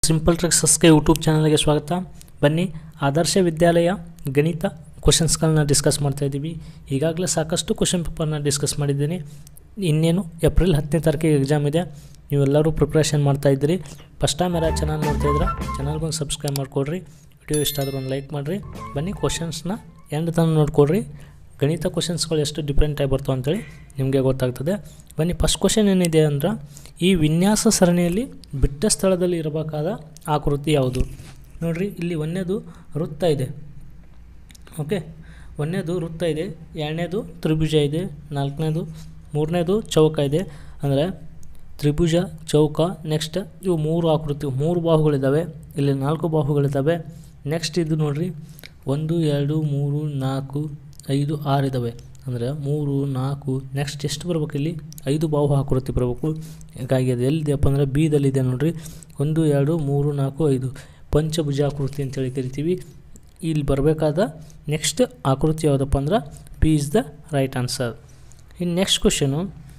simple ಟ್ರಿಕ್ಸಸ್ಗೆ YouTube ಚಾನಲ್ಗೆ ಸ್ವಾಗತ ಬನ್ನಿ ಆದರ್ಶ ವಿದ್ಯಾಲಯ ಗಣಿತ ಕ್ವಶನ್ಸ್ಗಳನ್ನ ಡಿಸ್ಕಸ್ ಮಾಡ್ತಾ ಇದ್ದೀವಿ ಈಗಾಗಲೇ ಸಾಕಷ್ಟು ಕ್ವಶನ್ ಪೇಪರ್ನ ಡಿಸ್ಕಸ್ ಮಾಡಿದ್ದೀನಿ ಇನ್ನೇನು ಏಪ್ರಿಲ್ ಹತ್ತನೇ ತಾರೀಕಿಗೆ ಎಕ್ಸಾಮ್ ಇದೆ ನೀವೆಲ್ಲರೂ ಪ್ರಿಪ್ರೇಷನ್ ಮಾಡ್ತಾ ಇದ್ದೀರಿ ಫಸ್ಟ್ ಟೈಮ್ ಯಾರು ಚಾನಲ್ ನೋಡ್ತಾ ಇದ್ರೆ ಚಾನಲ್ಗೊಂದು ಸಬ್ಸ್ಕ್ರೈಬ್ ಮಾಡಿಕೊಡ್ರಿ ವಿಡಿಯೋ ಇಷ್ಟ ಆದ್ರೆ ಒಂದು ಲೈಕ್ ಮಾಡಿರಿ ಬನ್ನಿ ಕ್ವಶನ್ಸ್ನ ಎಂಡ್ ತನಕ ನೋಡ್ಕೊಡ್ರಿ ಗಣಿತ ಕ್ವಶನ್ಸ್ಗಳು ಎಷ್ಟು ಡಿಫ್ರೆಂಟ್ ಆಗಿ ಬರ್ತಾವೆ ಅಂತೇಳಿ ನಿಮಗೆ ಗೊತ್ತಾಗ್ತದೆ ಬನ್ನಿ ಫಸ್ಟ್ ಕ್ವಶನ್ ಏನಿದೆ ಅಂದ್ರೆ ಈ ವಿನ್ಯಾಸ ಸರಣಿಯಲ್ಲಿ ಬಿಟ್ಟ ಸ್ಥಳದಲ್ಲಿ ಇರಬೇಕಾದ ಆಕೃತಿ ಯಾವುದು ನೋಡಿರಿ ಇಲ್ಲಿ ಒಂದನೇದು ವೃತ್ತ ಇದೆ ಓಕೆ ಒಂದನೇದು ವೃತ್ತ ಇದೆ ಎರಡನೇದು ತ್ರಿಭುಜ ಇದೆ ನಾಲ್ಕನೇದು ಮೂರನೇದು ಚೌಕ ಇದೆ ಅಂದರೆ ತ್ರಿಭುಜ ಚೌಕ ನೆಕ್ಸ್ಟ್ ಇವು ಮೂರು ಆಕೃತಿ ಮೂರು ಬಾಹುಗಳಿದ್ದಾವೆ ಇಲ್ಲಿ ನಾಲ್ಕು ಬಾಹುಗಳಿದ್ದಾವೆ ನೆಕ್ಸ್ಟ್ ಇದು ನೋಡಿರಿ ಒಂದು ಎರಡು ಮೂರು ನಾಲ್ಕು ಐದು ಆರು ಇದ್ದಾವೆ ಅಂದರೆ ಮೂರು ನಾಲ್ಕು ನೆಕ್ಸ್ಟ್ ಎಷ್ಟು ಬರ್ಬೇಕು ಇಲ್ಲಿ ಐದು ಬಾಹು ಆಕೃತಿ ಬರಬೇಕು ಹೀಗಾಗಿ ಅದು ಎಲ್ಲಿದೆಯಪ್ಪ ಅಂದರೆ ಬಿದಲ್ಲಿದೆ ನೋಡಿರಿ ಒಂದು ಎರಡು ಮೂರು ನಾಲ್ಕು ಐದು ಪಂಚಭುಜ ಆಕೃತಿ ಅಂತೇಳಿ ಕರಿತೀವಿ ಇಲ್ಲಿ ಬರಬೇಕಾದ ನೆಕ್ಸ್ಟ್ ಆಕೃತಿ ಯಾವುದಪ್ಪ ಅಂದ್ರೆ B is the right answer ಇನ್ನು ನೆಕ್ಸ್ಟ್ ಕ್ವಶನು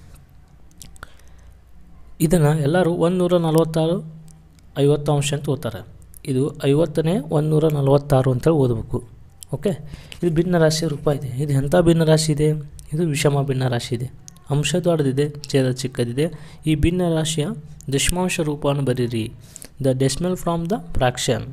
ಇದನ್ನು ಎಲ್ಲರೂ ಒಂದುನೂರ ನಲವತ್ತಾರು ಐವತ್ತು ಅಂಶ ಅಂತ ಓದ್ತಾರೆ ಇದು ಐವತ್ತನೇ ಒಂದುನೂರ ನಲವತ್ತಾರು ಅಂತೇಳಿ ಓದಬೇಕು ಓಕೆ ಇದು ಭಿನ್ನ ರಾಶಿಯ ರೂಪ ಇದೆ ಇದು ಎಂಥ ಭಿನ್ನ ರಾಶಿ ಇದೆ ಇದು ವಿಷಮ ಭಿನ್ನ ರಾಶಿ ಇದೆ ಅಂಶ ದೊಡ್ಡದಿದೆ ಛೇದ ಚಿಕ್ಕದಿದೆ ಈ ಭಿನ್ನ ರಾಶಿಯ ದಶಮಾಂಶ ರೂಪವನ್ನು ಬರೀರಿ the decimal from the fraction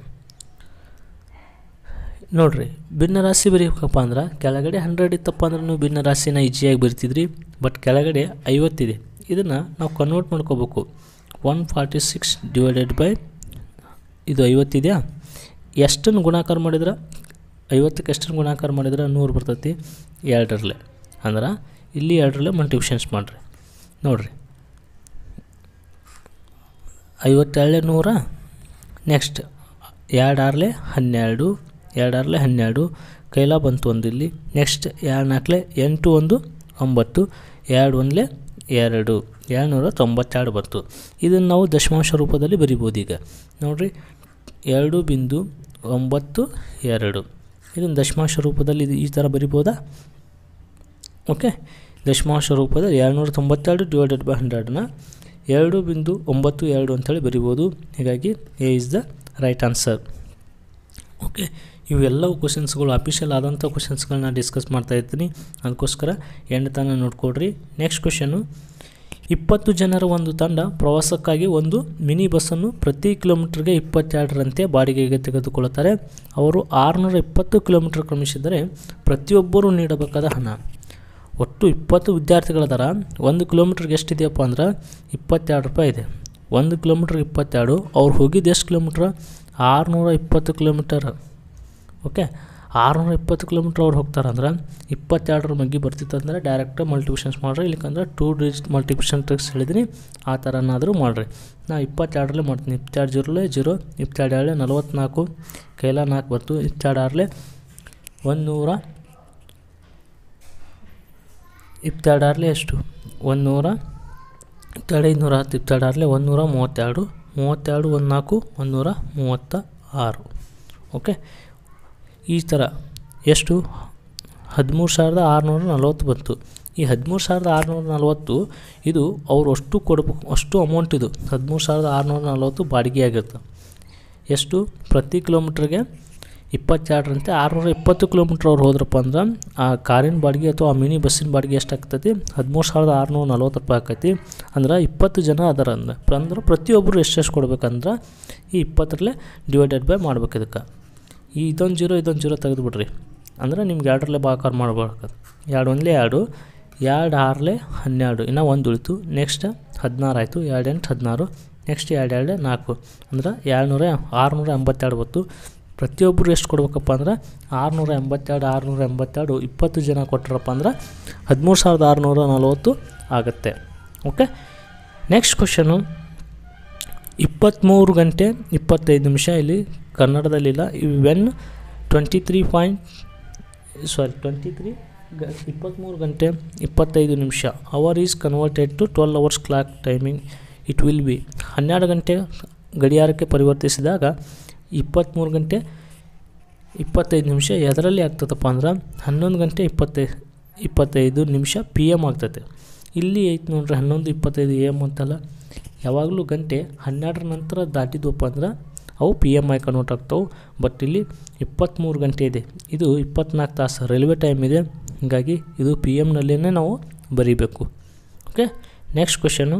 ನೋಡಿರಿ ಭಿನ್ನ ರಾಶಿ ಬರೀಬೇಕಪ್ಪ ಅಂದ್ರೆ ಕೆಳಗಡೆ ಹಂಡ್ರೆಡ್ ಇತ್ತಪ್ಪ ಅಂದ್ರೆ ನೀವು ಭಿನ್ನ ರಾಶಿನ ಈಜಿಯಾಗಿ ಬರಿತಿದ್ರಿ ಬಟ್ ಕೆಳಗಡೆ ಐವತ್ತಿದೆ ಇದನ್ನು ನಾವು ಕನ್ವರ್ಟ್ ಮಾಡ್ಕೋಬೇಕು one forty six divided by ಇದು ಐವತ್ತಿದೆಯಾ ಎಷ್ಟನ್ನು ಗುಣಾಕಾರ ಮಾಡಿದ್ರೆ ಐವತ್ತಕ್ಕೆ ಎಷ್ಟನ್ನು ಗುಣಾಕಾರ ಮಾಡಿದ್ರೆ ನೂರು ಬರ್ತೈತಿ ಎರಡರಲ್ಲೇ ಅಂದ್ರೆ ಇಲ್ಲಿ ಎರಡರಲ್ಲೇ ಮಲ್ಟಿಪ್ಷನ್ಸ್ ಮಾಡಿರಿ ನೋಡಿರಿ ಐವತ್ತೆರಡೇ ನೂರ ನೆಕ್ಸ್ಟ್ ಎರಡು ಆರ್ಲೆ ಹನ್ನೆರಡು ಎರಡು ಆರ್ಲೆ ಹನ್ನೆರಡು ಕೈಲ ಬಂತು ಒಂದು ಇಲ್ಲಿ ನೆಕ್ಸ್ಟ್ ಎರಡು ನಾಲ್ಕಲೆ ಎಂಟು ಒಂದು ಒಂಬತ್ತು ಎರಡು ಒಂದಲೇ ಎರಡು ಎರಡುನೂರ ತೊಂಬತ್ತೆರಡು ಬಂತು ಇದನ್ನು ನಾವು ದಶಮಾಂಶ ರೂಪದಲ್ಲಿ ಬರಿಬೋದು ಈಗ ನೋಡಿರಿ ಎರಡು ಬಿಂದು ಒಂಬತ್ತು ಎರಡು ಇದನ್ನು ದಶಮಾಂಶ ರೂಪದಲ್ಲಿ ಇದು ಈ ಥರ ಬರಿಬೋದಾ ಓಕೆ ದಶಮಾಂಶ ರೂಪದಲ್ಲಿ ಎರಡುನೂರ ತೊಂಬತ್ತೆರಡು ಡಿವೈಡೆಡ್ ಬೈ ಹಂಡ್ರೆಡ್ನ ಎರಡು ಬಿಂದು ಒಂಬತ್ತು ಎರಡು ಅಂತೇಳಿ ಬರಿಬೋದು ಹೀಗಾಗಿ A is the right answer okay ಇವೆಲ್ಲವೂ ಕ್ವಶನ್ಸ್ಗಳು ಅಫಿಷಿಯಲ್ ಆದಂಥ ಕ್ವಶನ್ಸ್ಗಳನ್ನ ಡಿಸ್ಕಸ್ ಮಾಡ್ತಾ ಇರ್ತೀನಿ ಅದಕ್ಕೋಸ್ಕರ ಎಂಡ್ ತನಕ ನೋಡ್ಕೊಡ್ರಿ ನೆಕ್ಸ್ಟ್ ಕ್ವಶನು ಇಪ್ಪತ್ತು ಜನರ ಒಂದು ತಂಡ ಪ್ರವಾಸಕ್ಕಾಗಿ ಒಂದು ಮಿನಿ ಬಸ್ಸನ್ನು ಪ್ರತಿ ಕಿಲೋಮೀಟ್ರಿಗೆ ಇಪ್ಪತ್ತೆರಡರಂತೆ ಬಾಡಿಗೆಗೆ ತೆಗೆದುಕೊಳ್ಳುತ್ತಾರೆ ಅವರು ಆರುನೂರ ಇಪ್ಪತ್ತು ಕಿಲೋಮೀಟರ್ ಕ್ರಮಿಸಿದರೆ ಪ್ರತಿಯೊಬ್ಬರೂ ನೀಡಬೇಕಾದ ಹಣ ಒಟ್ಟು ಇಪ್ಪತ್ತು ವಿದ್ಯಾರ್ಥಿಗಳದಾರ ಒಂದು ಕಿಲೋಮೀಟ್ರಿಗೆ ಎಷ್ಟಿದೆಯಪ್ಪ ಅಂದ್ರೆ ಇಪ್ಪತ್ತೆರಡು ರೂಪಾಯಿ ಇದೆ ಒಂದು ಕಿಲೋಮೀಟ್ರಿಗೆ ಇಪ್ಪತ್ತೆರಡು ಅವ್ರು ಹೋಗಿದ್ದು ಎಷ್ಟು ಕಿಲೋಮೀಟ್ರ್ ಆರುನೂರ ಇಪ್ಪತ್ತು ಕಿಲೋಮೀಟರ್ ಓಕೆ ಆರುನೂರ ಇಪ್ಪತ್ತು ಕಿಲೋಮೀಟ್ರ್ ಅವ್ರು ಹೋಗ್ತಾರೆ ಅಂದ್ರೆ ಇಪ್ಪತ್ತೆರಡರ ಮಗ್ಗಿ ಬರ್ತಿತ್ತಂದ್ರೆ ಡೈರೆಕ್ಟ್ ಮಲ್ಟಿಪ್ಷನ್ಸ್ ಮಾಡ್ರಿ ಇಲ್ಲಿಕಂದ್ರೆ ಟೂ ಡಿಜಿಟ್ ಮಲ್ಟಿಪ್ಷನ್ ಟ್ರಿಕ್ಸ್ ಹೇಳಿದ್ದೀನಿ ಆ ಥರನಾದರೂ ಮಾಡಿರಿ ನಾ ಇಪ್ಪತ್ತೆರಡರಲ್ಲೇ ಮಾಡ್ತೀನಿ ಇಪ್ಪತ್ತೆರಡು ಜೀರೋಲೆ ಜೀರೋ ಇಪ್ಪತ್ತೆರಡು ಎರಡಲೆ ನಲ್ವತ್ನಾಲ್ಕು ಕೈಲ ನಾಲ್ಕು ಬಂತು ಇಪ್ಪತ್ತೆರಡು ಆರಲೆ ಒಂದು ನೂರ ಇಪ್ಪತ್ತೆರಡು ಆರಲೆ ಎಷ್ಟು ಒಂದು ನೂರ ಇಪ್ಪತ್ತೆರಡು ಐದುನೂರ ಹತ್ತು ಇಪ್ಪತ್ತೆರಡು ಆರಲೆ ಒಂದು ನೂರ ಮೂವತ್ತೆರಡು ಮೂವತ್ತೆರಡು ಒಂದು ನಾಲ್ಕು ಒಂದು ನೂರ ಮೂವತ್ತ ಆರು ಓಕೆ ಈ ಥರ ಎಷ್ಟು ಹದಿಮೂರು ಸಾವಿರದ ಆರುನೂರ ನಲ್ವತ್ತು ಬಂತು ಈ ಹದಿಮೂರು ಸಾವಿರದ ಆರುನೂರ ನಲ್ವತ್ತು ಇದು ಅವರು ಅಷ್ಟು ಕೊಡಬೇಕು ಅಷ್ಟು ಅಮೌಂಟ್ ಇದು ಹದಿಮೂರು ಸಾವಿರದ ಆರುನೂರ ನಲ್ವತ್ತು ಬಾಡಿಗೆ ಆಗಿರುತ್ತೆ ಎಷ್ಟು ಪ್ರತಿ ಕಿಲೋಮೀಟ್ರಿಗೆ ಇಪ್ಪತ್ತೆರಡರಂತೆ ಆರುನೂರ ಇಪ್ಪತ್ತು ಕಿಲೋಮೀಟ್ರ್ ಅವ್ರು ಹೋದ್ರಪ್ಪ ಅಂದ್ರೆ ಆ ಕಾರಿನ ಬಾಡಿಗೆ ಅಥವಾ ಆ ಮಿನಿ ಬಸ್ಸಿನ ಬಾಡಿಗೆ ಎಷ್ಟು ಆಗ್ತೈತಿ ಹದಿಮೂರು ಸಾವಿರದ ಆರುನೂರ ನಲ್ವತ್ತು ರೂಪಾಯಿ ಆಕೈತಿ ಅಂದ್ರೆ ಇಪ್ಪತ್ತು ಜನ ಅದಾರ ಅಂದ್ರೆ ಅಂದ್ರೆ ಪ್ರತಿಯೊಬ್ಬರು ಎಷ್ಟೆಷ್ಟು ಕೊಡ್ಬೇಕಂದ್ರೆ ಈ ಇಪ್ಪತ್ತರಲ್ಲೇ ಡಿವೈಡೆಡ್ ಬೈ ಮಾಡ್ಬೇಕು ಇದಕ್ಕೆ ಈ ಇದೊಂದು ಜೀರೋ ಇದೊಂದು ಜೀರೋ ತೆಗೆದುಬಿಡ್ರಿ ಅಂದರೆ ನಿಮ್ಗೆ ಎರಡರಲ್ಲೇ ಭಾಗಾಕಾರ ಮಾಡ್ಬೇಕು ಎರಡು ಒಂದಲೇ ಎರಡು ಎರಡು ಆರಲೆ ಹನ್ನೆರಡು ಇನ್ನು ಒಂದು ಉಳಿತು ನೆಕ್ಸ್ಟ್ ಹದಿನಾರು ಆಯಿತು ಎರಡು ಎಂಟು ಹದಿನಾರು ನೆಕ್ಸ್ಟ್ ಎರಡು ಎರಡು ನಾಲ್ಕು ಅಂದ್ರೆ ಏಳ್ನೂರ ಆರುನೂರ ಎಂಬತ್ತೆರಡು ಬಂತು ಪ್ರತಿಯೊಬ್ಬರು ಎಷ್ಟು ಕೊಡ್ಬೇಕಪ್ಪ ಅಂದ್ರೆ ಆರುನೂರ ಎಂಬತ್ತೆರಡು ಆರುನೂರ ಎಂಬತ್ತೆರಡು ಇಪ್ಪತ್ತು ಜನ ಕೊಟ್ಟರಪ್ಪ ಅಂದ್ರೆ ಹದಿಮೂರು ಸಾವಿರದ ಆರುನೂರ ನಲ್ವತ್ತು ಆಗುತ್ತೆ ಓಕೆ ನೆಕ್ಸ್ಟ್ ಕ್ವಶನು ಇಪ್ಪತ್ತ್ಮೂರು ಗಂಟೆ ಇಪ್ಪತ್ತೈದು ನಿಮಿಷ ಇಲ್ಲಿ ಕನ್ನಡದಲ್ಲಿಲ್ಲ when twenty three point sorry twenty three ಗ ಇಪ್ಪತ್ತ್ಮೂರು ಗಂಟೆ ಇಪ್ಪತ್ತೈದು ನಿಮಿಷ hour is converted to twelve hours clock timing it will be ಹನ್ನೆರಡು ಗಂಟೆ ಗಡಿಯಾರಕ್ಕೆ ಪರಿವರ್ತಿಸಿದಾಗ ಇಪ್ಪತ್ತ್ಮೂರು ಗಂಟೆ ಇಪ್ಪತ್ತೈದು ನಿಮಿಷ ಎದರಲ್ಲಿ ಆಗ್ತದಪ್ಪ ಅಂದ್ರೆ ಹನ್ನೊಂದು ಗಂಟೆ ಇಪ್ಪತ್ತೈ ಇಪ್ಪತ್ತೈದು ನಿಮಿಷ ಪಿ ಎಮ್ ಆಗ್ತೈತೆ ಇಲ್ಲಿ ಐತೆ ನೋಡ್ರಿ ಹನ್ನೊಂದು ಇಪ್ಪತ್ತೈದು ಎ ಎಮ್ ಅಂತಲ್ಲ ಯಾವಾಗಲೂ ಗಂಟೆ ಹನ್ನೆರಡರ ನಂತರ ದಾಟಿದ್ವಪ್ಪ ಅಂದ್ರೆ ಅವು ಪಿ ಎಮ್ ಐ ಕನ್ವರ್ಟ್ ಆಗ್ತಾವೆ ಬಟ್ ಇಲ್ಲಿ ಇಪ್ಪತ್ತ್ಮೂರು ಗಂಟೆ ಇದೆ ಇದು ಇಪ್ಪತ್ನಾಲ್ಕು ತಾಸು ರೈಲ್ವೆ ಟೈಮ್ ಇದೆ ಹೀಗಾಗಿ ಇದು ಪಿ ಎಮ್ನಲ್ಲೇ ನಾವು ಬರೀಬೇಕು ಓಕೆ ನೆಕ್ಸ್ಟ್ ಕ್ವೆಶನು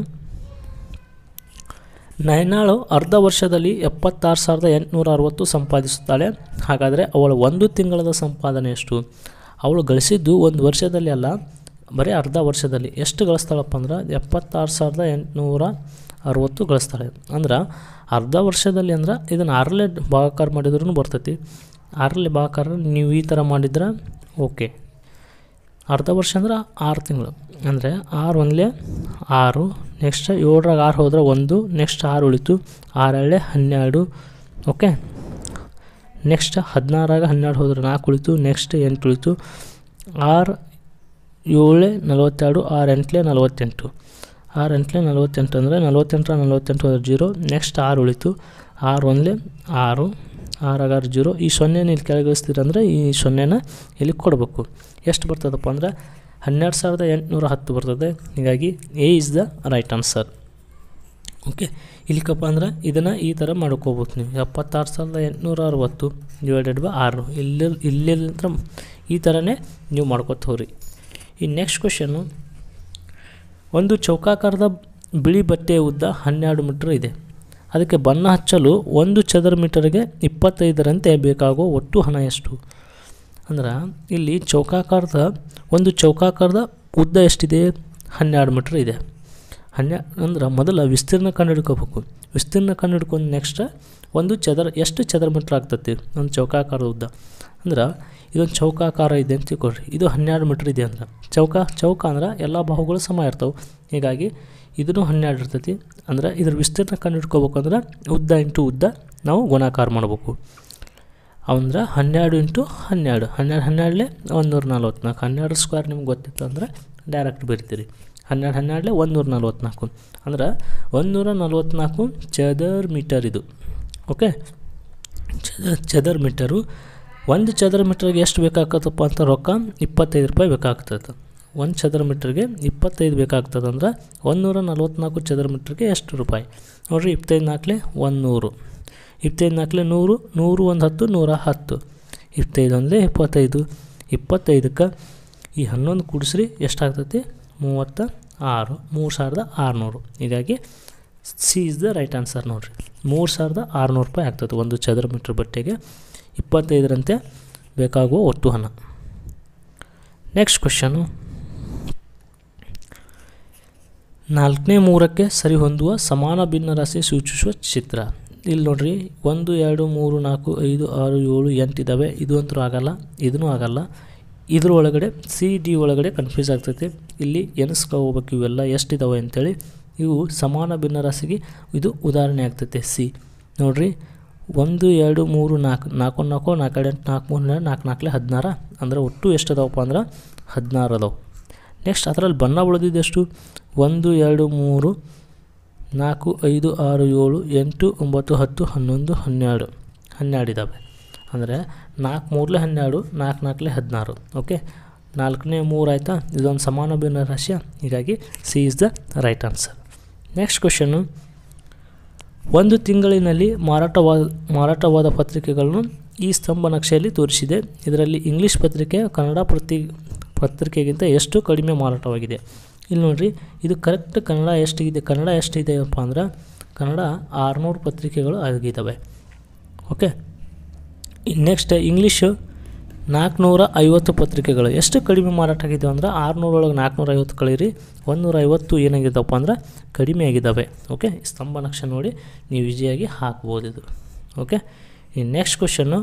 ನಯನಾಳು ಅರ್ಧ ವರ್ಷದಲ್ಲಿ ಎಪ್ಪತ್ತಾರು ಸಾವಿರದ ಎಂಟುನೂರ ಅರವತ್ತು ಸಂಪಾದಿಸುತ್ತಾಳೆ ಹಾಗಾದರೆ ಅವಳ ಒಂದು ತಿಂಗಳದ ಸಂಪಾದನೆ ಎಷ್ಟು ಅವಳು ಗಳಿಸಿದ್ದು ಒಂದು ವರ್ಷದಲ್ಲಿ ಅಲ್ಲ ಬರೀ ಅರ್ಧ ವರ್ಷದಲ್ಲಿ ಎಷ್ಟು ಗಳಿಸ್ತಾಳಪ್ಪ ಅಂದ್ರೆ ಎಪ್ಪತ್ತಾರು ಸಾವಿರದ ಎಂಟುನೂರ ಅರವತ್ತು ಗಳಿಸ್ತಾಳೆ ಅಂದ್ರೆ ಅರ್ಧ ವರ್ಷದಲ್ಲಿ ಅಂದ್ರೆ ಇದನ್ನು ಆರಲ್ಲೇ ಭಾಗಾಕಾರ ಮಾಡಿದ್ರೂ ಬರ್ತೈತಿ ಆರಲ್ಲೇ ಭಾಗಾಕಾರ ನೀವು ಈ ಥರ ಮಾಡಿದ್ರೆ ಓಕೆ ಅರ್ಧ ವರ್ಷ ಅಂದ್ರೆ ಆರು ತಿಂಗಳು ಅಂದರೆ ಆರು ಒಂದಲೇ ಆರು ನೆಕ್ಸ್ಟ್ ಏಳರಾಗ ಆರು ಹೋದ್ರೆ ಒಂದು ನೆಕ್ಸ್ಟ್ ಆರು ಉಳಿತು ಆರೇಳೆ ಹನ್ನೆರಡು ಓಕೆ ನೆಕ್ಸ್ಟ್ ಹದಿನಾರಾಗ ಹನ್ನೆರಡು ಹೋದ್ರೆ ನಾಲ್ಕು ಉಳಿತು ನೆಕ್ಸ್ಟ್ ಎಂಟು ಉಳಿತು ಆರು ಏಳೆ ನಲವತ್ತೆರಡು ಆರು ಎಂಟ್ಲೆ ನಲವತ್ತೆಂಟು ಆರು ಎಂಟ್ಲೆ ನಲವತ್ತೆಂಟು ಅಂದರೆ ನಲವತ್ತೆಂಟರ ನಲವತ್ತೆಂಟು ಹೋದ್ರೆ ಜೀರೋ ನೆಕ್ಸ್ಟ್ ಆರು ಉಳಿತು ಆರು ಒಂದಲೇ ಆರು ಆರಾಗಾರು ಜೀರೋ ಈ ಸೊನ್ನೆನ ಇಲ್ಲಿ ಕೆಳಗಿಳಿಸ್ತೀರಂದ್ರೆ ಈ ಸೊನ್ನೆನ ಇಲ್ಲಿ ಕೊಡಬೇಕು ಎಷ್ಟು ಬರ್ತದಪ್ಪ ಅಂದ್ರೆ ಹನ್ನೆರಡು ಸಾವಿರದ ಎಂಟುನೂರ ಹತ್ತು ಬರ್ತದೆ ಹೀಗಾಗಿ A is the right answer okay ಇಲ್ಲಿಕಪ್ಪ ಅಂದ್ರೆ ಇದನ್ನು ಈ ಥರ ಮಾಡ್ಕೋಬೇಕು ನೀವು ಎಪ್ಪತ್ತಾರು ಸಾವಿರದ ಎಂಟುನೂರ ಅರವತ್ತು ಡಿವೈಡೆಡ್ ಬೈ ಆರು ಇಲ್ಲಿ ಇಲ್ಲಿಂದ ಈ ಥರನೇ ನೀವು ಮಾಡ್ಕೋತ ಹೋಗ್ರಿ ಈ ನೆಕ್ಸ್ಟ್ ಕ್ವೆಶನ್ನು ಒಂದು ಚೌಕಾಕಾರದ ಬಿಳಿ ಬಟ್ಟೆಯ ಉದ್ದ ಹನ್ನೆರಡು ಮೀಟ್ರ್ ಇದೆ ಅದಕ್ಕೆ ಬಣ್ಣ ಹಚ್ಚಲು ಒಂದು ಚದರ ಮೀಟರ್ಗೆ ಇಪ್ಪತ್ತೈದರಂತೆ ಬೇಕಾಗುವ ಒಟ್ಟು ಹಣ ಎಷ್ಟು ಅಂದ್ರೆ ಇಲ್ಲಿ ಚೌಕಾಕಾರದ ಒಂದು ಚೌಕಾಕಾರದ ಉದ್ದ ಎಷ್ಟಿದೆ ಹನ್ನೆರಡು ಮೀಟ್ರ್ ಇದೆ ಹನ್ನೆ ಅಂದ್ರೆ ಮೊದಲ ವಿಸ್ತೀರ್ಣ ಕಂಡುಹಿಡ್ಕೋಬೇಕು ವಿಸ್ತೀರ್ಣ ಕಂಡುಹಿಡ್ಕೊಂಡು ನೆಕ್ಸ್ಟ್ ಒಂದು ಚದರ ಎಷ್ಟು ಚದರ ಮೀಟ್ರ್ ಆಗ್ತತಿ ಒಂದು ಚೌಕಾಕಾರದ ಉದ್ದ ಅಂದ್ರೆ ಇದೊಂದು ಚೌಕಾಕಾರ ಇದೆ ಅಂತ ತಿಳ್ಕೊಳ್ರಿ ಇದು ಹನ್ನೆರಡು ಮೀಟ್ರ್ ಇದೆ ಅಂದ್ರೆ ಚೌಕ ಚೌಕ ಅಂದ್ರೆ ಎಲ್ಲ ಬಾಹುಗಳು ಸಮ ಇರ್ತವೆ ಹೀಗಾಗಿ ಇದನ್ನು ಹನ್ನೆರಡು ಇರ್ತೈತಿ ಅಂದ್ರೆ ಇದ್ರ ವಿಸ್ತೀರ್ಣ ಕಂಡುಹಿಡ್ಕೋಬೇಕಂದ್ರೆ ಉದ್ದ ಇಂಟು ಉದ್ದ ನಾವು ಗುಣಾಕಾರ ಮಾಡ್ಬೇಕು ಅಂದ್ರೆ ಹನ್ನೆರಡು ಇಂಟು ಹನ್ನೆರಡು ಹನ್ನೆರಡು ಹನ್ನೆರಡಲೇ ಒಂದೂರ ನಲ್ವತ್ನಾಲ್ಕು ಹನ್ನೆರಡು ಸ್ಕ್ವೇರ್ ನಿಮ್ಗೆ ಗೊತ್ತಿತ್ತು ಅಂದರೆ ಡೈರೆಕ್ಟ್ ಬರಿತೀರಿ ಹನ್ನೆರಡು ಹನ್ನೆರಡಲೇ ಒಂದೂರ ನಲ್ವತ್ನಾಲ್ಕು ಅಂದ್ರೆ ಒಂದೂರ ನಲ್ವತ್ನಾಲ್ಕು ಚದರ್ ಮೀಟರ್ ಇದು ಓಕೆ ಚದರ್ ಚದರ್ ಮೀಟರು ಒಂದು ಚದರ ಮೀಟರ್ಗೆ ಎಷ್ಟು ಬೇಕಾಗ್ತದಪ್ಪ ಅಂತ ರೊಕ್ಕ ಇಪ್ಪತ್ತೈದು ರೂಪಾಯಿ ಬೇಕಾಗ್ತದೆ ಒಂದು ಚದರ ಮೀಟ್ರಿಗೆ ಇಪ್ಪತ್ತೈದು ಬೇಕಾಗ್ತದೆ ಅಂದ್ರೆ ಒಂದೂರ ನಲ್ವತ್ನಾಲ್ಕು ಚದರ ಮೀಟ್ರಿಗೆ ಎಷ್ಟು ರೂಪಾಯಿ ನೋಡಿರಿ ಇಪ್ಪತ್ತೈದು ನಾಲ್ಕಲೆ ಒಂದು ನೂರು ಇಪ್ಪತ್ತೈದು ನಾಲ್ಕಲೆ ನೂರು ನೂರು ಒಂದು ಹತ್ತು ನೂರ ಹತ್ತು ಇಪ್ಪತ್ತೈದು ಅಂದರೆ ಇಪ್ಪತ್ತೈದು ಇಪ್ಪತ್ತೈದಕ್ಕೆ ಈ ಹನ್ನೊಂದು ಕೂಡಿಸ್ರಿ ಎಷ್ಟಾಗ್ತೈತಿ ಮೂವತ್ತ ಆರು ಮೂರು ಸಾವಿರದ ಆರುನೂರು ಹೀಗಾಗಿ C is the right answer ನೋಡಿರಿ ಮೂರು ಸಾವಿರದ ಆರುನೂರು ರೂಪಾಯಿ ಆಗ್ತದೆ ಒಂದು ಚದರ ಮೀಟ್ರ್ ಬಟ್ಟೆಗೆ ಇಪ್ಪತ್ತೈದರಂತೆ ಬೇಕಾಗುವ ಒಟ್ಟು ಹಣ ನೆಕ್ಸ್ಟ್ ಕ್ವೆಶನು ನಾಲ್ಕನೇ ಮೂರಕ್ಕೆ ಸರಿ ಹೊಂದುವ ಸಮಾನ ಭಿನ್ನರಾಶಿ ಸೂಚಿಸುವ ಚಿತ್ರ ಇಲ್ಲಿ ನೋಡ್ರಿ ಒಂದು ಎರಡು ಮೂರು ನಾಲ್ಕು ಐದು ಆರು ಏಳು ಎಂಟು ಇದ್ದಾವೆ ಇದು ಅಂತೂ ಆಗಲ್ಲ ಇದೂ ಆಗಲ್ಲ ಇದ್ರ ಒಳಗಡೆ ಸಿ ಡಿ ಒಳಗಡೆ ಕನ್ಫ್ಯೂಸ್ ಆಗ್ತೈತೆ ಇಲ್ಲಿ ಎನಿಸ್ಕೋಬೇಕು ಇವೆಲ್ಲ ಎಷ್ಟಿದ್ದಾವೆ ಅಂತೇಳಿ ಇವು ಸಮಾನ ಭಿನ್ನರಾಶಿಗೆ ಇದು ಉದಾಹರಣೆ ಆಗ್ತೈತೆ ಸಿ ನೋಡ್ರಿ ಒಂದು ಎರಡು ಮೂರು ನಾಲ್ಕು ನಾಲ್ಕು ನಾಲ್ಕು ನಾಲ್ಕು ಎರಡು ಎಂಟು ನಾಲ್ಕು ಮೂರು ನಾಲ್ಕು ನಾಲ್ಕಲೆ ಹದಿನಾರ ಅಂದ್ರೆ ಒಟ್ಟು ಎಷ್ಟು ಅದಾವಪ್ಪ ಅಂದ್ರೆ ಹದಿನಾರು ಅದಾವೆ ನೆಕ್ಸ್ಟ್ ಅದರಲ್ಲಿ ಬಣ್ಣ ಉಳಿದಿದ್ದೆಷ್ಟು ಒಂದು ಎರಡು ಮೂರು ನಾಲ್ಕು ಐದು ಆರು ಏಳು ಎಂಟು ಒಂಬತ್ತು ಹತ್ತು ಹನ್ನೊಂದು ಹನ್ನೆರಡು ಹನ್ನೆರಡು ಇದ್ದಾವೆ ಅಂದರೆ ನಾಲ್ಕು ಮೂರಲೆ ಹನ್ನೆರಡು ನಾಲ್ಕು ನಾಲ್ಕಲೆ ಹದಿನಾರು ಓಕೆ ನಾಲ್ಕನೇ ಮೂರು ಆಯಿತಾ ಇದೊಂದು ಸಮಾನ ಭಿನ್ನ ರಾಶಿಯ ಹೀಗಾಗಿ C is the right answer next question ಒಂದು ತಿಂಗಳಿನಲ್ಲಿ ಮಾರಾಟವಾದ ಮಾರಾಟವಾದ ಪತ್ರಿಕೆಗಳನ್ನು ಈ ಸ್ತಂಭ ನಕ್ಷೆಯಲ್ಲಿ ತೋರಿಸಿದೆ ಇದರಲ್ಲಿ ಇಂಗ್ಲೀಷ್ ಪತ್ರಿಕೆ ಕನ್ನಡ ಪ್ರತಿ ಪತ್ರಿಕೆಗಿಂತ ಎಷ್ಟು ಕಡಿಮೆ ಮಾರಾಟವಾಗಿದೆ ಇಲ್ಲಿ ನೋಡಿರಿ ಇದು ಕರೆಕ್ಟ್ ಕನ್ನಡ ಎಷ್ಟಿದೆ ಕನ್ನಡ ಎಷ್ಟಿದೆಯಪ್ಪ ಅಂದ್ರೆ ಕನ್ನಡ ಆರುನೂರು ಪತ್ರಿಕೆಗಳು ಆಗಿದ್ದಾವೆ ಓಕೆ ನೆಕ್ಸ್ಟ್ ಇಂಗ್ಲೀಷು ನಾಲ್ಕುನೂರ ಐವತ್ತು ಪತ್ರಿಕೆಗಳು ಎಷ್ಟು ಕಡಿಮೆ ಮಾರಾಟ ಆಗಿದ್ದಾವೆ ಅಂದ್ರೆ ಆರುನೂರೊಳಗೆ ನಾಲ್ಕುನೂರ ಐವತ್ತು ಕಳೀರಿ ಒಂದೂರ ಐವತ್ತು ಏನಾಗಿದ್ದವಪ್ಪ ಅಂದ್ರೆ ಕಡಿಮೆ ಆಗಿದ್ದಾವೆ ಓಕೆ ಸ್ತಂಭ ನಕ್ಷೆ ನೋಡಿ ನೀವು ಈಸಿಯಾಗಿ ಹಾಕ್ಬೋದು ಇದು ಓಕೆ ಈ ನೆಕ್ಸ್ಟ್ ಕ್ವಶನ್ನು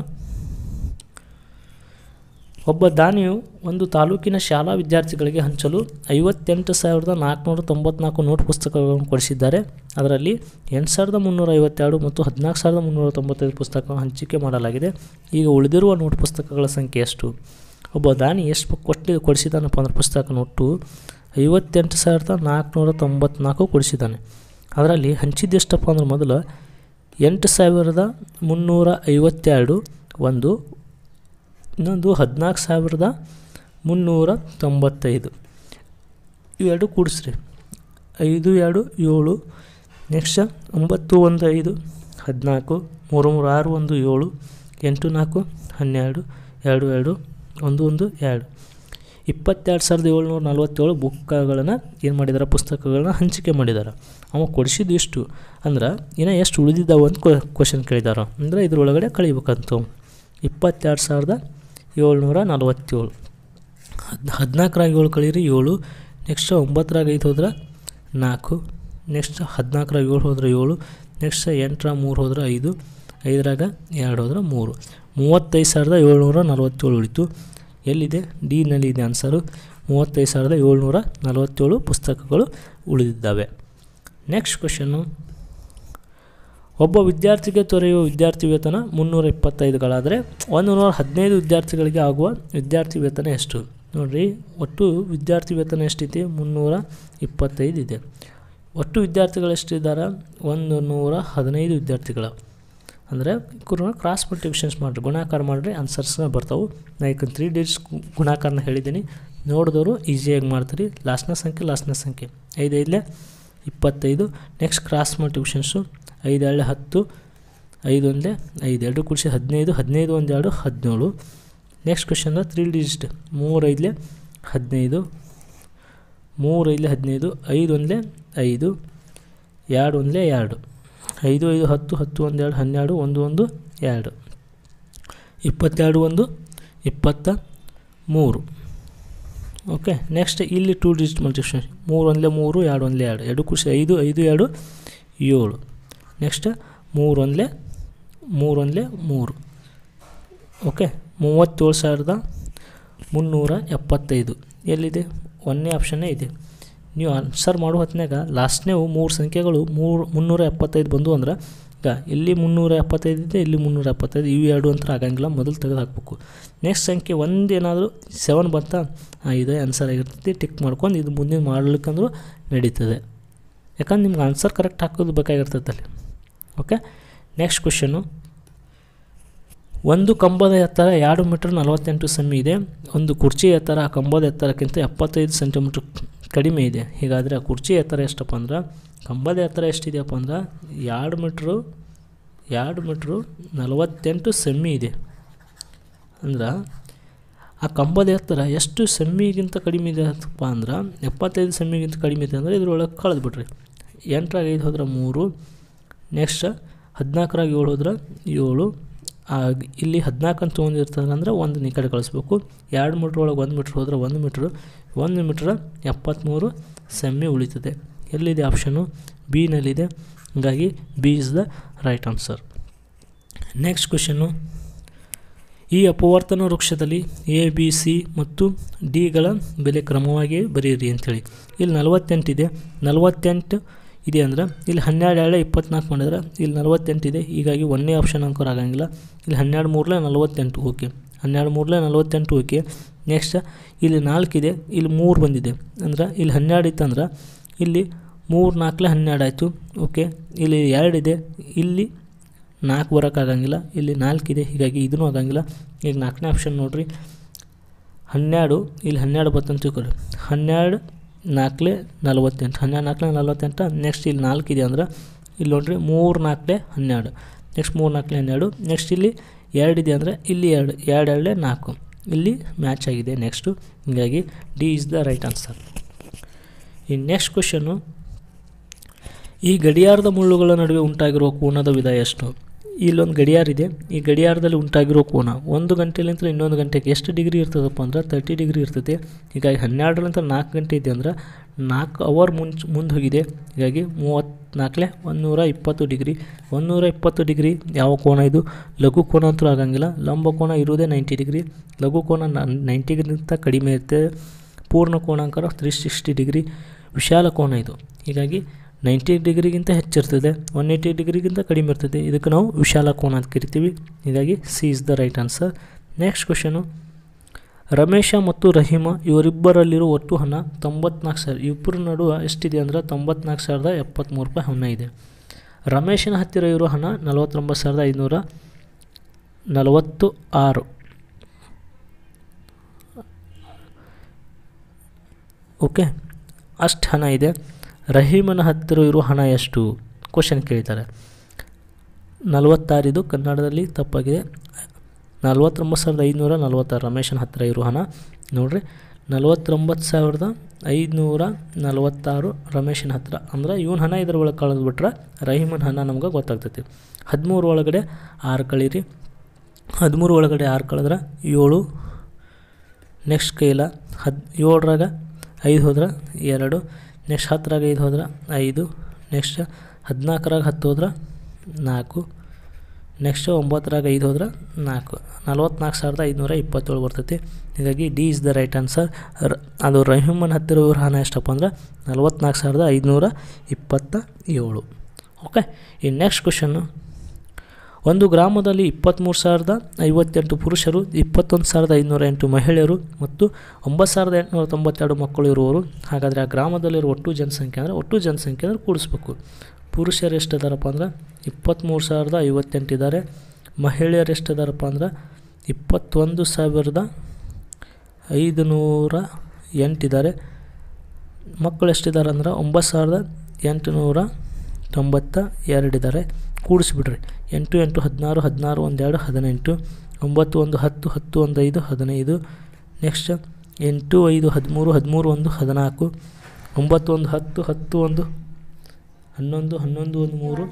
ಒಬ್ಬ ದಾನಿಯು ಒಂದು ತಾಲೂಕಿನ ಶಾಲಾ ವಿದ್ಯಾರ್ಥಿಗಳಿಗೆ ಹಂಚಲು ಐವತ್ತೆಂಟು ಸಾವಿರದ ನಾಲ್ಕುನೂರ ತೊಂಬತ್ನಾಲ್ಕು ನೋಟ್ ಪುಸ್ತಕಗಳನ್ನು ಕೊಡಿಸಿದ್ದಾರೆ ಅದರಲ್ಲಿ ಎಂಟು ಸಾವಿರದ ಮುನ್ನೂರ ಐವತ್ತೆರಡು ಮತ್ತು ಹದಿನಾಲ್ಕು ಸಾವಿರದ ಮುನ್ನೂರ ತೊಂಬತ್ತೈದು ಪುಸ್ತಕಗಳನ್ನು ಹಂಚಿಕೆ ಮಾಡಲಾಗಿದೆ ಈಗ ಉಳಿದಿರುವ ನೋಟ್ ಪುಸ್ತಕಗಳ ಸಂಖ್ಯೆ ಎಷ್ಟು ಒಬ್ಬ ದಾನಿ ಎಷ್ಟು ಕೊಟ್ಟು ಕೊಡಿಸಿದಾನಪ್ಪ ಅಂದ್ರೆ ಪುಸ್ತಕ ನೋಟು ಐವತ್ತೆಂಟು ಸಾವಿರದ ನಾಲ್ಕುನೂರ ತೊಂಬತ್ನಾಲ್ಕು ಕೊಡಿಸಿದ್ದಾನೆ ಅದರಲ್ಲಿ ಹಂಚಿದ್ದೆಷ್ಟಪ್ಪ ಅಂದ್ರೆ ಮೊದಲು ಎಂಟು ಸಾವಿರದ ಮುನ್ನೂರ ಐವತ್ತೆರಡು ಒಂದು ಇನ್ನೊಂದು ಹದಿನಾಲ್ಕು ಸಾವಿರದ ಮುನ್ನೂರ ತೊಂಬತ್ತೈದು ಇವೆರಡು ಕೂಡಿಸ್ರಿ ಐದು ಎರಡು ಏಳು ನೆಕ್ಸ್ಟ್ ಒಂಬತ್ತು ಒಂದು ಐದು ಹದಿನಾಲ್ಕು ಮೂರು ಮೂರು ಆರು ಒಂದು ಏಳು ಎಂಟು ನಾಲ್ಕು ಹನ್ನೆರಡು ಎರಡು ಎರಡು ಒಂದು ಒಂದು ಎರಡು ಇಪ್ಪತ್ತೆರಡು ಸಾವಿರದ ಏಳ್ನೂರ ನಲ್ವತ್ತೇಳು ಬುಕ್ಗಳನ್ನು ಏನು ಮಾಡಿದ್ದಾರೆ ಪುಸ್ತಕಗಳನ್ನ ಹಂಚಿಕೆ ಮಾಡಿದ್ದಾರೆ ಅವ ಕೊಡಿಸಿದ್ದು ಇಷ್ಟು ಅಂದ್ರೆ ಇನ್ನು ಎಷ್ಟು ಉಳಿದಿದ್ದಾವೆ ಅಂತ ಕ್ವಶನ್ ಕೇಳಿದಾರೆ ಅಂದರೆ ಇದ್ರೊಳಗಡೆ ಕಳಿಬೇಕಂತ ಇಪ್ಪತ್ತೆರಡು ಸಾವಿರದ ಏಳ್ನೂರ ನಲ್ವತ್ತೇಳು ಹದ್ ಹದಿನಾಲ್ಕರಾಗ ಏಳು ಕಳೀರಿ ಏಳು ನೆಕ್ಸ್ಟ್ ಒಂಬತ್ತರಾಗ ಐದು ಹೋದ್ರೆ ನಾಲ್ಕು ನೆಕ್ಸ್ಟ್ ಹದಿನಾಲ್ಕರಾಗ ಏಳು ಹೋದ್ರೆ ಏಳು ನೆಕ್ಸ್ಟ್ ಎಂಟರಾಗ ಮೂರು ಹೋದ್ರೆ ಐದು ಐದರಾಗ ಎರಡು ಹೋದ್ರೆ ಮೂರು ಮೂವತ್ತೈದು ಸಾವಿರದ ಏಳ್ನೂರ ನಲ್ವತ್ತೇಳು ಉಳಿತು ಎಲ್ಲಿದೆ ಡಿನಲ್ಲಿದೆ ಆನ್ಸರು ಮೂವತ್ತೈದು ಸಾವಿರದ ಏಳ್ನೂರ ನಲವತ್ತೇಳು ಪುಸ್ತಕಗಳು ಉಳಿದಿದ್ದಾವೆ ನೆಕ್ಸ್ಟ್ ಕ್ವಶನ್ನು ಒಬ್ಬ ವಿದ್ಯಾರ್ಥಿಗೆ ದೊರೆಯುವ ವಿದ್ಯಾರ್ಥಿ ವೇತನ ಮುನ್ನೂರ ಇಪ್ಪತ್ತೈದುಗಳಾದರೆ ಒಂದು ನೂರ ಹದಿನೈದು ವಿದ್ಯಾರ್ಥಿಗಳಿಗೆ ಆಗುವ ವಿದ್ಯಾರ್ಥಿ ವೇತನ ಎಷ್ಟು ನೋಡಿರಿ ಒಟ್ಟು ವಿದ್ಯಾರ್ಥಿ ವೇತನ ಎಷ್ಟಿದೆ ಮುನ್ನೂರ ಇಪ್ಪತ್ತೈದು ಇದೆ ಒಟ್ಟು ವಿದ್ಯಾರ್ಥಿಗಳು ಎಷ್ಟಿದ್ದಾರೆ ಒಂದು ನೂರ ಹದಿನೈದು ವಿದ್ಯಾರ್ಥಿಗಳು ಅಂದರೆ ಕುರು ಕ್ರಾಸ್ ಮಲ್ಟಿಪ್ಲಿಕೇಶನ್ಸ್ ಮಾಡಿರಿ ಗುಣಾಕಾರ ಮಾಡಿರಿ ಆನ್ಸರ್ಸ್ನ ಬರ್ತಾವೆ ನಾ ಈಗ ತ್ರೀ ಡಿಜಿಟ್ಸ್ ಗುಣಾಕಾರನ ಹೇಳಿದ್ದೀನಿ ನೋಡಿದವರು ಈಸಿಯಾಗಿ ಮಾಡ್ತೀರಿ ಲಾಸ್ಟ್ನ ಸಂಖ್ಯೆ ಲಾಸ್ಟ್ನ ಸಂಖ್ಯೆ ಐದು ಐದಲೇ ಇಪ್ಪತ್ತೈದು ನೆಕ್ಸ್ಟ್ ಕ್ರಾಸ್ ಮಲ್ಟಿಪ್ಲಿಕೇಶನ್ಸು ಐದು ಏಳೆ ಹತ್ತು ಐದು ಒಂದೇ ಐದು ಎರಡು ಕೂಡಿಸಿ ಹದಿನೈದು ಹದಿನೈದು ಒಂದು ಎರಡು ಹದಿನೇಳು ನೆಕ್ಸ್ಟ್ ಕ್ವಶನ್ ತ್ರೀ ಡಿಜಿಟ್ ಮೂರು ಐದಲೇ ಹದಿನೈದು ಮೂರು ಐದಲೇ ಹದಿನೈದು ಐದು ಒಂದಲೇ ಐದು ಎರಡು ಒಂದಲೇ ಎರಡು ಐದು ಐದು ಹತ್ತು ಹತ್ತು ಒಂದು ಎರಡು ಹನ್ನೆರಡು ಒಂದು ಒಂದು ಎರಡು ಇಪ್ಪತ್ತೆರಡು ಒಂದು ಇಪ್ಪತ್ತ ಮೂರು ಓಕೆ ನೆಕ್ಸ್ಟ್ ಇಲ್ಲಿ ಟೂ ಡಿಜಿಟ್ ಮಲ್ಟಿಪ್ಲಿಕೇಶನ್ ಮೂರು ಒಂದಲೇ ಮೂರು ಎರಡು ಒಂದಲೇ ಎರಡು ಎರಡು ಖುಷಿ ಐದು ಐದು ಎರಡು ಏಳು ನೆಕ್ಸ್ಟ್ ಮೂರು ಒಂದಲೇ ಮೂರು ಒಂದಲೇ ಮೂರು ಓಕೆ ಮೂವತ್ತೇಳು ಸಾವಿರದ ಮುನ್ನೂರ ಎಪ್ಪತ್ತೈದು ಎಲ್ಲಿದೆ ಒಂದನೇ ಆಪ್ಷನ್ನೇ ಇದೆ ನೀವು ಆನ್ಸರ್ ಮಾಡೋ ಹೊತ್ನಾಗ ಲಾಸ್ಟ್ನೇವು ಮೂರು ಸಂಖ್ಯೆಗಳು ಮೂರು ಮುನ್ನೂರ ಎಪ್ಪತ್ತೈದು ಬಂದು ಅಂದ್ರೆ ಈಗ ಇಲ್ಲಿ ಮುನ್ನೂರ ಎಪ್ಪತ್ತೈದು ಇದೆ ಇಲ್ಲಿ ಮುನ್ನೂರ ಎಪ್ಪತ್ತೈದು ಇವು ಎರಡು ಅಂತ ಆಗಂಗಿಲ್ಲ ಮೊದಲು ತೆಗೆದು ಹಾಕ್ಬೇಕು ನೆಕ್ಸ್ಟ್ ಸಂಖ್ಯೆ ಒಂದು ಏನಾದರೂ ಸೆವೆನ್ ಬಂತಾ ಹಾಂ ಇದೇ ಆನ್ಸರ್ ಆಗಿರ್ತೈತಿ ಟಿಕ್ ಮಾಡ್ಕೊಂಡು ಇದು ಮುಂದಿನ ಮಾಡ್ಲಿಕ್ಕಂದ್ರೂ ನಡೀತದೆ ಯಾಕಂದ್ರೆ ನಿಮ್ಗೆ ಆನ್ಸರ್ ಕರೆಕ್ಟ್ ಹಾಕೋದು ಬೇಕಾಗಿರ್ತೈತೆ ಅಲ್ಲಿ ಓಕೆ ನೆಕ್ಸ್ಟ್ ಕ್ವಶನು ಒಂದು ಕಂಬದ ಎತ್ತರ ಎರಡು ಮೀಟರ್ ನಲವತ್ತೆಂಟು ಸೆಮಿ ಇದೆ ಒಂದು ಕುರ್ಚಿ ಎತ್ತರ ಆ ಕಂಬದ ಎತ್ತರಕ್ಕಿಂತ ಎಪ್ಪತ್ತೈದು ಸೆಂಟಿಮೀಟ್ರ್ ಕಡಿಮೆ ಇದೆ ಹೀಗಾದರೆ ಆ ಕುರ್ಚಿ ಎತ್ತರ ಎಷ್ಟಪ್ಪ ಅಂದ್ರೆ ಕಂಬದ ಎತ್ತರ ಎಷ್ಟಿದೆಯಪ್ಪ ಅಂದ್ರೆ ಎರಡು ಮೀಟ್ರು ಎರಡು ಮೀಟ್ರು ನಲವತ್ತೆಂಟು ಸೆಮ್ಮಿ ಇದೆ ಅಂದ್ರೆ ಆ ಕಂಬದ ಎತ್ತರ ಎಷ್ಟು ಸೆಮ್ಮಿಗಿಂತ ಕಡಿಮೆ ಇದೆ ಅಂತಪ್ಪ ಅಂದ್ರೆ ಎಪ್ಪತ್ತೈದು ಸೆಮ್ಮಿಗಿಂತ ಕಡಿಮೆ ಇದೆ ಅಂದರೆ ಇದ್ರೊಳಗೆ ಕಳೆದು ಬಿಡ್ರಿ ಎಂಟರಾಗ ಐದು ಹೋದ್ರೆ ಮೂರು ನೆಕ್ಸ್ಟ್ ಹದಿನಾಲ್ಕರಾಗ ಏಳು ಹೋದ್ರೆ ಏಳು ಇಲ್ಲಿ ಹದಿನಾಲ್ಕು ಅಂತ ತೊಗೊಂಡಿರ್ತಾರೆ ಅಂದರೆ ಒಂದು ಈ ಕಡೆ ಕಳಿಸ್ಬೇಕು ಎರಡು ಮೀಟ್ರ್ ಒಳಗೆ ಒಂದು ಮೀಟ್ರ್ ಹೋದ್ರೆ ಒಂದು ಮೀಟ್ರು ಒಂದು ಮೀಟ್ರ್ ಎಪ್ಪತ್ತ್ಮೂರು ಸೆಮ್ಮಿ ಉಳಿತದೆ ಎಲ್ಲಿದೆ ಆಪ್ಷನು ಬಿನಲ್ಲಿದೆ ಹೀಗಾಗಿ B is the right answer next question ಈ ಅಪವರ್ತನ ವೃಕ್ಷದಲ್ಲಿ ಎ ಬಿ ಸಿ ಮತ್ತು ಡಿಗಳ ಬೆಲೆ ಕ್ರಮವಾಗಿ ಬರೆಯಿರಿ ಅಂಥೇಳಿ ಇಲ್ಲಿ ನಲವತ್ತೆಂಟಿದೆ ನಲವತ್ತೆಂಟು ಇದೆ ಅಂದ್ರೆ ಇಲ್ಲಿ ಹನ್ನೆರಡು ಏಳೆ ಇಪ್ಪತ್ನಾಲ್ಕು ಮಾಡಿದ್ರೆ ಇಲ್ಲಿ ನಲವತ್ತೆಂಟು ಇದೆ ಹೀಗಾಗಿ ಒಂದನೇ ಆಪ್ಷನ್ ಅಂಕರ್ ಆಗಂಗಿಲ್ಲ ಇಲ್ಲಿ ಹನ್ನೆರಡು ಮೂರಲೆ ನಲವತ್ತೆಂಟು ಓಕೆ ಹನ್ನೆರಡು ಮೂರಲೆ ನಲವತ್ತೆಂಟು ಓಕೆ ನೆಕ್ಸ್ಟ್ ಇಲ್ಲಿ ನಾಲ್ಕಿದೆ ಇಲ್ಲಿ ಮೂರು ಬಂದಿದೆ ಅಂದ್ರೆ ಇಲ್ಲಿ ಹನ್ನೆರಡು ಇತ್ತಂದ್ರೆ ಇಲ್ಲಿ ಮೂರು ನಾಲ್ಕಲೆ ಹನ್ನೆರಡು ಆಯಿತು ಓಕೆ ಇಲ್ಲಿ ಎರಡಿದೆ ಇಲ್ಲಿ ನಾಲ್ಕು ಬರೋಕ್ಕಾಗಂಗಿಲ್ಲ ಇಲ್ಲಿ ನಾಲ್ಕಿದೆ ಹೀಗಾಗಿ ಇದೂ ಆಗಂಗಿಲ್ಲ ಈಗ ನಾಲ್ಕನೇ ಆಪ್ಷನ್ ನೋಡಿರಿ ಹನ್ನೆರಡು ಇಲ್ಲಿ ಹನ್ನೆರಡು ಬತ್ತಂತ ತಿಳ್ಕೊರಿ ಹನ್ನೆರಡು ನಾಲ್ಕಲೆ ನಲ್ವತ್ತೆಂಟು ಹನ್ನೆರಡು ನಾಲ್ಕಲೆ ನಲ್ವತ್ತೆಂಟು ನೆಕ್ಸ್ಟ್ ಇಲ್ಲಿ ನಾಲ್ಕು ಇದೆ ಅಂದ್ರೆ ಇಲ್ಲಿ ನೋಡಿರಿ ಮೂರು ನಾಲ್ಕಲೆ ಹನ್ನೆರಡು ನೆಕ್ಸ್ಟ್ ಮೂರು ನಾಲ್ಕಲೆ ಹನ್ನೆರಡು ನೆಕ್ಸ್ಟ್ ಇಲ್ಲಿ ಎರಡಿದೆ ಅಂದರೆ ಇಲ್ಲಿ ಎರಡು ಎರಡು ಎರಡಲೆ ನಾಲ್ಕು ಇಲ್ಲಿ ಮ್ಯಾಚ್ ಆಗಿದೆ ನೆಕ್ಸ್ಟು ಹೀಗಾಗಿ D is the right answer ಈ ನೆಕ್ಸ್ಟ್ ಕ್ವಶನ್ನು ಈ ಗಡಿಯಾರದ ಮುಳ್ಳುಗಳ ನಡುವೆ ಉಂಟಾಗಿರುವ ಕೋನದ ವಿಧ ಎಷ್ಟು ಇಲ್ಲೊಂದು ಗಡಿಯಾರ ಇದೆ ಈ ಗಡಿಯಾರದಲ್ಲಿ ಉಂಟಾಗಿರೋ ಕೋನ ಒಂದು ಗಂಟೆಲಿಂತ ಇನ್ನೊಂದು ಗಂಟೆಗೆ ಎಷ್ಟು ಡಿಗ್ರಿ ಇರ್ತದಪ್ಪ ಅಂದ್ರೆ ತರ್ಟಿ ಡಿಗ್ರಿ ಇರ್ತೈತೆ ಹೀಗಾಗಿ ಹನ್ನೆರಡರಿಂದ ನಾಲ್ಕು ಗಂಟೆ ಇದೆ ಅಂದ್ರೆ ನಾಲ್ಕು ಅವರ್ ಮುಂಚೆ ಮುಂದೆ ಹೋಗಿದೆ ಹೀಗಾಗಿ ಮೂವತ್ತ್ನಾಲ್ಕಲೆ ಒಂದುನೂರ ಇಪ್ಪತ್ತು ಡಿಗ್ರಿ ಒಂದುನೂರ ಇಪ್ಪತ್ತು ಡಿಗ್ರಿ ಯಾವ ಕೋನ ಇದು ಲಘು ಕೋನ ಅಂತೂ ಆಗಂಗಿಲ್ಲ ಲಂಬ ಕೋನ ಇರೋದೇ ನೈಂಟಿ ಡಿಗ್ರಿ ಲಘು ಕೋನ ನೈಂಟಿಗಿಂತ ಕಡಿಮೆ ಇರುತ್ತೆ ಪೂರ್ಣ ಕೋಣಾಂಕರ ತ್ರೀ ಸಿಕ್ಸ್ಟಿ ಡಿಗ್ರಿ ವಿಶಾಲ ಕೋನ ಇದು ಹೀಗಾಗಿ ನೈಂಟಿ ಡಿಗ್ರಿಗಿಂತ ಹೆಚ್ಚಿರ್ತದೆ ಒನ್ ಏಯ್ಟಿ ಡಿಗ್ರಿಗಿಂತ ಕಡಿಮೆ ಇರ್ತದೆ ಇದಕ್ಕೆ ನಾವು ವಿಶಾಲ ಕೋನ ಅಂತ ಕರಿತೀವಿ ಹೀಗಾಗಿ C is the right answer next question Ramesh ಮತ್ತು ರಹೀಮ ಇವರಿಬ್ಬರಲ್ಲಿರೋ ಒಟ್ಟು ಹಣ ತೊಂಬತ್ನಾಲ್ಕು ಸಾವಿರ ಇಬ್ಬರ ನಡುವೆ ಎಷ್ಟಿದೆ ಅಂದ್ರೆ ತೊಂಬತ್ನಾಲ್ಕು ಸಾವಿರದ ಎಪ್ಪತ್ತ್ಮೂರು ರೂಪಾಯಿ ಹಣ ಇದೆ ರಮೇಶನ ಹತ್ತಿರ ಇರೋ ಹಣ ನಲವತ್ತೊಂಬತ್ತು ಸಾವಿರದ ಐದುನೂರ ನಲವತ್ತು ಆರು ಓಕೆ ಅಷ್ಟು ಹಣ ಇದೆ ರಹೀಮನ ಹತ್ತಿರ ಇರೋ ಹಣ ಎಷ್ಟು ಕ್ವಶನ್ ಕೇಳಿದ್ದಾರೆ ನಲವತ್ತಾರಿದು ಕನ್ನಡದಲ್ಲಿ ತಪ್ಪಾಗಿದೆ ನಲ್ವತ್ತೊಂಬತ್ತು ಸಾವಿರದ ಐದುನೂರ ನಲ್ವತ್ತಾರು ರಮೇಶನ ಹತ್ತಿರ ಇರೋ ಹಣ ನೋಡಿರಿ ನಲ್ವತ್ತೊಂಬತ್ತು ಸಾವಿರದ ಐದುನೂರ ನಲ್ವತ್ತಾರು ರಮೇಶನ ಹತ್ರ ಅಂದ್ರೆ ಇವನ ಹಣ ಇದ್ರ ಒಳಗೆ ಕಳೆದ್ಬಿಟ್ರೆ ರಹೀಮನ ಹಣ ನಮ್ಗೆ ಗೊತ್ತಾಗ್ತೈತಿ ಹದಿಮೂರು ಒಳಗಡೆ ಆರು ಕಳೀರಿ ಹದಿಮೂರು ಒಳಗಡೆ ಆರು ಕಳೆದ್ರೆ ಏಳು ನೆಕ್ಸ್ಟ್ ಕೈಲ ಹದ್ ಏಳರಾಗ ಐದು ಹೋದ್ರೆ ಎರಡು ನೆಕ್ಸ್ಟ್ ಹತ್ತರಾಗ ಐದು ಹೋದ್ರೆ ಐದು ನೆಕ್ಸ್ಟ್ ಹದಿನಾಲ್ಕರಾಗ ಹತ್ತು ಹೋದ್ರೆ ನಾಲ್ಕು ನೆಕ್ಸ್ಟ್ ಒಂಬತ್ತರಾಗ ಐದು ಹೋದ್ರೆ ನಾಲ್ಕು ನಲ್ವತ್ನಾಲ್ಕು ಸಾವಿರದ ಐದುನೂರ ಇಪ್ಪತ್ತೇಳು ಬರ್ತೈತಿ ಹೀಗಾಗಿ D is the right answer ರ ಅದು ರಹೀಮನ್ ಹತ್ತಿರ ಇವ್ರ ಹಣ ಎಷ್ಟಪ್ಪ ಅಂದ್ರೆ ನಲ್ವತ್ನಾಲ್ಕು ಸಾವಿರದ ಐದುನೂರ ಇಪ್ಪತ್ತ ಏಳು ಓಕೆ ಈ ನೆಕ್ಸ್ಟ್ ಕ್ವಶನ್ನು ಒಂದು ಗ್ರಾಮದಲ್ಲಿ ಇಪ್ಪತ್ತ್ಮೂರು ಸಾವಿರದ ಐವತ್ತೆಂಟು ಪುರುಷರು ಇಪ್ಪತ್ತೊಂದು ಸಾವಿರದ ಐದುನೂರ ಎಂಟು ಮಹಿಳೆಯರು ಮತ್ತು ಒಂಬತ್ತು ಸಾವಿರದ ಎಂಟುನೂರ ತೊಂಬತ್ತೆರಡು ಮಕ್ಕಳು ಇರುವವರು ಹಾಗಾದರೆ ಆ ಗ್ರಾಮದಲ್ಲಿರೋ ಒಟ್ಟು ಜನಸಂಖ್ಯೆ ಅಂದರೆ ಒಟ್ಟು ಜನಸಂಖ್ಯೆ ಅಂದರೆ ಕೂಡಿಸ್ಬೇಕು ಪುರುಷರು ಎಷ್ಟು ಇದ್ದಾರಪ್ಪ ಅಂದ್ರೆ ಇಪ್ಪತ್ತ್ಮೂರು ಸಾವಿರದ ಐವತ್ತೆಂಟು ಇದ್ದಾರೆ ಮಹಿಳೆಯರು ಎಷ್ಟು ಇದ್ದಾರಪ್ಪ ಅಂದ್ರೆ ಇಪ್ಪತ್ತೊಂದು ಸಾವಿರದ ಐದುನೂರ ಎಂಟಿದ್ದಾರೆ ಮಕ್ಕಳು ಎಷ್ಟಿದ್ದಾರೆ ಅಂದ್ರೆ ಒಂಬತ್ತು ಸಾವಿರದ ಎಂಟುನೂರ ತೊಂಬತ್ತ ಎರಡಿದ್ದಾರೆ ಕೂಡಿಸ್ಬಿಡ್ರಿ ಎಂಟು ಎಂಟು ಹದಿನಾರು ಹದಿನಾರು ಒಂದೆರಡು ಹದಿನೆಂಟು ಒಂಬತ್ತು ಒಂದು ಹತ್ತು ಹತ್ತು ಒಂದು ಐದು ಹದಿನೈದು ನೆಕ್ಸ್ಟ್ ಎಂಟು ಐದು ಹದಿಮೂರು ಹದಿಮೂರು ಒಂದು ಹದಿನಾಲ್ಕು ಒಂಬತ್ತು ಒಂದು ಹತ್ತು ಹತ್ತು ಒಂದು ಹನ್ನೊಂದು ಹನ್ನೊಂದು ಒಂದು ಮೂರು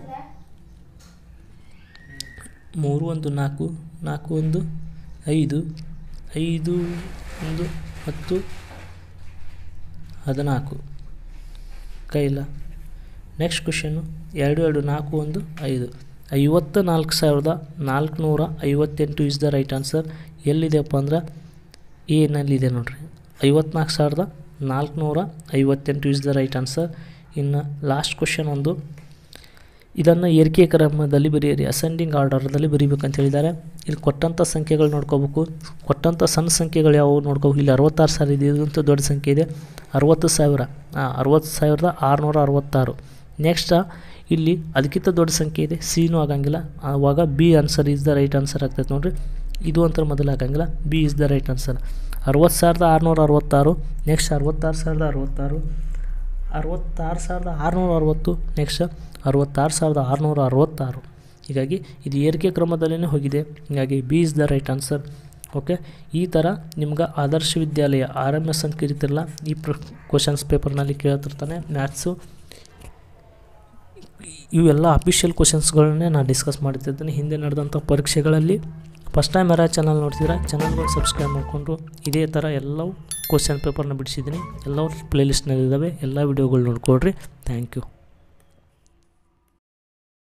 ಮೂರು ಒಂದು ನಾಲ್ಕು ನಾಲ್ಕು ಒಂದು ಐದು ಐದು ಒಂದು ಹತ್ತು ಹದಿನಾಲ್ಕು ಕೈಲ ನೆಕ್ಸ್ಟ್ ಕ್ವಶನ್ನು ಎರಡು ಎರಡು ನಾಲ್ಕು ಒಂದು ಐದು ಐವತ್ತ ನಾಲ್ಕು ಸಾವಿರದ ನಾಲ್ಕುನೂರ ಐವತ್ತೆಂಟು ಇಸ್ ದ ರೈಟ್ ಆನ್ಸರ್ ಎಲ್ಲಿದೆಯಪ್ಪ ಅಂದ್ರೆ ಏನಲ್ಲಿದೆ ನೋಡ್ರಿ ಐವತ್ನಾಲ್ಕು ಸಾವಿರದ ನಾಲ್ಕುನೂರ ಐವತ್ತೆಂಟು ಇಸ್ ದ ರೈಟ್ ಆನ್ಸರ್ ಇನ್ನು ಲಾಸ್ಟ್ ಕ್ವಶನ್ ಒಂದು ಇದನ್ನು ಏರಿಕೆ ಕ್ರಮದಲ್ಲಿ ಬರೆಯಿರಿ ಅಸೆಂಡಿಂಗ್ ಆರ್ಡರ್ದಲ್ಲಿ ಬರೀಬೇಕಂತ ಹೇಳಿದ್ದಾರೆ ಇಲ್ಲಿ ಕೊಟ್ಟಂಥ ಸಂಖ್ಯೆಗಳು ನೋಡ್ಕೋಬೇಕು ಕೊಟ್ಟಂಥ ಸಣ್ಣ ಸಂಖ್ಯೆಗಳು ಯಾವುವು ನೋಡ್ಕೋಬೇಕು ಇಲ್ಲಿ ಅರವತ್ತಾರು ಸಾವಿರ ಇದೆ ಇದಂತೂ ದೊಡ್ಡ ಸಂಖ್ಯೆ ಇದೆ ಅರವತ್ತು ಸಾವಿರ ಅರವತ್ತು ಸಾವಿರದ ಆರುನೂರ ಅರವತ್ತಾರು ನೆಕ್ಸ್ಟ್ ಇಲ್ಲಿ ಅದಕ್ಕಿಂತ ದೊಡ್ಡ ಸಂಖ್ಯೆ ಇದೆ ಸಿನೂ ಆಗಂಗಿಲ್ಲ ಆವಾಗ B answer is the right answer ಆಗ್ತೈತೆ ನೋಡಿರಿ ಇದು ಅಂತ ಮೊದಲು ಆಗಂಗಿಲ್ಲ B is the right answer ಅರವತ್ತು ಸಾವಿರದ ಆರುನೂರ ಅರವತ್ತಾರು ನೆಕ್ಸ್ಟ್ ಅರವತ್ತಾರು ಸಾವಿರದ ಅರವತ್ತಾರು ಅರವತ್ತಾರು ಸಾವಿರದ ಆರುನೂರ ಅರವತ್ತು ನೆಕ್ಸ್ಟ್ ಅರವತ್ತಾರು ಸಾವಿರದ ಆರುನೂರ ಅರವತ್ತಾರು ಹೀಗಾಗಿ ಇದು ಏರಿಕೆ ಕ್ರಮದಲ್ಲೇ ಹೋಗಿದೆ ಹೀಗಾಗಿ B is the right answer okay ಈ ಥರ ನಿಮ್ಗೆ Adarsha Vidyalaya R M S ಅಂತ ಕರಿತಿರಲ್ಲ ಈ ಪ್ರ ಕ್ವಶನ್ಸ್ ಪೇಪರ್ನಲ್ಲಿ ಕೇಳ್ತಿರ್ತಾನೆ ಮ್ಯಾಥ್ಸು ಇವೆಲ್ಲ ಅಫಿಷಿಯಲ್ ಕ್ವಶನ್ಸ್ಗಳನ್ನೇ ನಾನು ಡಿಸ್ಕಸ್ ಮಾಡ್ತಿರ್ತೀನಿ ಹಿಂದೆ ನಡೆದಂಥ ಪರೀಕ್ಷೆಗಳಲ್ಲಿ ಫಸ್ಟ್ ಟೈಮ್ ಯಾರ ಚಾನಲ್ ನೋಡ್ತಿದ್ರೆ ಚಾನಲ್ಗೆ ಸಬ್ಸ್ಕ್ರೈಬ್ ಮಾಡಿಕೊಂಡು ಇದೇ ಥರ ಎಲ್ಲವೂ ಕ್ವಶನ್ ಪೇಪರ್ನ ಬಿಡಿಸಿದ್ದೀನಿ ಎಲ್ಲವೂ ಪ್ಲೇಲಿಸ್ಟ್ನಲ್ಲಿದ್ದಾವೆ ಎಲ್ಲ ವೀಡಿಯೋಗಳು ನೋಡ್ಕೊಳ್ರಿ ಥ್ಯಾಂಕ್ ಯು